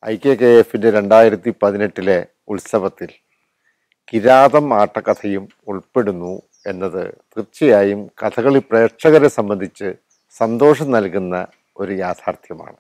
I K K എഫിൻ്റെ രണ്ടായിരത്തി പതിനെട്ടിലെ ഉത്സവത്തിൽ കിരാതം ആട്ടക്കഥയും ഉൾപ്പെടുന്നു എന്നത് തീർച്ചയായും കഥകളി പ്രേക്ഷകരെ സംബന്ധിച്ച് സന്തോഷം നൽകുന്ന ഒരു യാഥാർത്ഥ്യമാണ്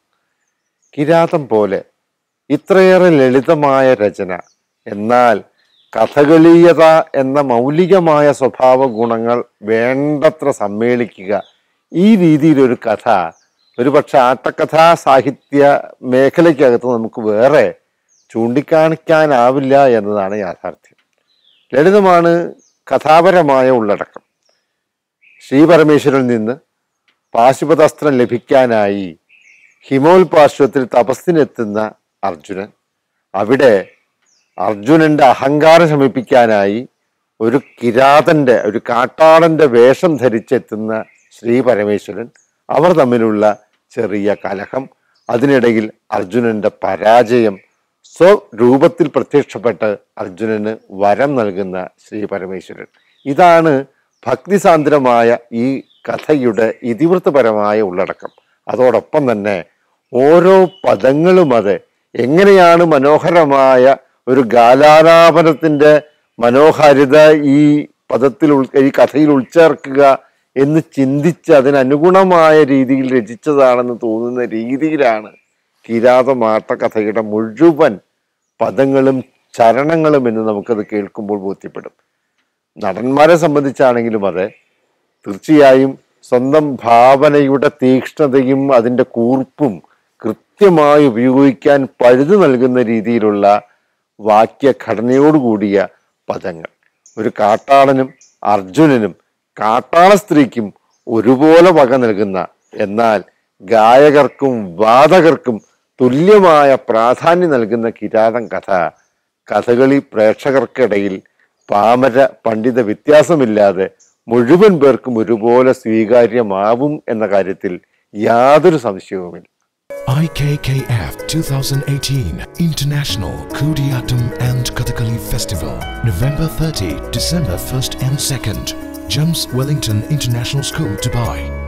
കിരാതം പോലെ ഇത്രയേറെ ലളിതമായ രചന എന്നാൽ കഥകളീയത എന്ന മൗലികമായ സ്വഭാവ ഗുണങ്ങൾ വേണ്ടത്ര സമ്മേളിക്കുക ഈ രീതിയിലൊരു കഥ ഒരുപക്ഷെ ആട്ടക്കഥാ സാഹിത്യ മേഖലയ്ക്കകത്ത് നമുക്ക് വേറെ ചൂണ്ടിക്കാണിക്കാനാവില്ല എന്നതാണ് യാഥാർത്ഥ്യം ലളിതമാണ് കഥാപരമായ ഉള്ളടക്കം ശ്രീ പരമേശ്വരനിൽ നിന്ന് പാശുപതാസ്ത്രം ലഭിക്കാനായി ഹിമോൽ പാർശ്വത്തിൽ തപസ്സിനെത്തുന്ന അർജുനൻ അവിടെ അർജുനന്റെ അഹങ്കാരം ശമിപ്പിക്കാനായി ഒരു കിരാതന്റെ ഒരു കാട്ടാടന്റെ വേഷം ധരിച്ചെത്തുന്ന ശ്രീ പരമേശ്വരൻ അവർ തമ്മിലുള്ള ചെറിയ കലഹം അതിനിടയിൽ അർജുനന്റെ പരാജയം സ്വരൂപത്തിൽ പ്രത്യക്ഷപ്പെട്ട് അർജുനന് വരം നൽകുന്ന ശ്രീ പരമേശ്വരൻ ഇതാണ് ഭക്തിസാന്ദ്രമായ ഈ കഥയുടെ ഇതിവൃത്തപരമായ ഉള്ളടക്കം അതോടൊപ്പം തന്നെ ഓരോ പദങ്ങളും അത് എങ്ങനെയാണ് മനോഹരമായ ഒരു ഗാലാലാപനത്തിന്റെ മനോഹാരിത ഈ പദത്തിൽ ഉൾ ഈ കഥയിൽ ഉൾച്ചേർക്കുക എന്ന് ചിന്തിച്ച് അതിനനുഗുണമായ രീതിയിൽ രചിച്ചതാണെന്ന് തോന്നുന്ന രീതിയിലാണ് കിരാതമാട്ട കഥയുടെ മുഴുവൻ പദങ്ങളും ചരണങ്ങളും എന്ന് നമുക്കത് കേൾക്കുമ്പോൾ ബോധ്യപ്പെടും നടന്മാരെ സംബന്ധിച്ചാണെങ്കിലും അതെ തീർച്ചയായും സ്വന്തം ഭാവനയുടെ തീക്ഷ്ണതയും അതിൻ്റെ കൂർപ്പും കൃത്യമായി ഉപയോഗിക്കാൻ പഴുതു നൽകുന്ന രീതിയിലുള്ള വാക്യഘടനയോടുകൂടിയ പദങ്ങൾ ഒരു കാട്ടാളനും അർജുനനും കാട്ടാള സ്ത്രീക്കും ഒരുപോലെ വക നൽകുന്ന എന്നാൽ ഗായകർക്കും വാദകർക്കും തുല്യമായ പ്രാധാന്യം നൽകുന്ന കിരാതം കഥ കഥകളി പ്രേക്ഷകർക്കിടയിൽ പാമര പണ്ഡിത വ്യത്യാസമില്ലാതെ മുഴുവൻ പേർക്കും ഒരുപോലെ സ്വീകാര്യമാവും എന്ന കാര്യത്തിൽ യാതൊരു സംശയവുമില്ല IKKF 2018 International Kudiyatam and Kathakali Festival November 30 December 1st and 2nd Jumps Wellington International School Dubai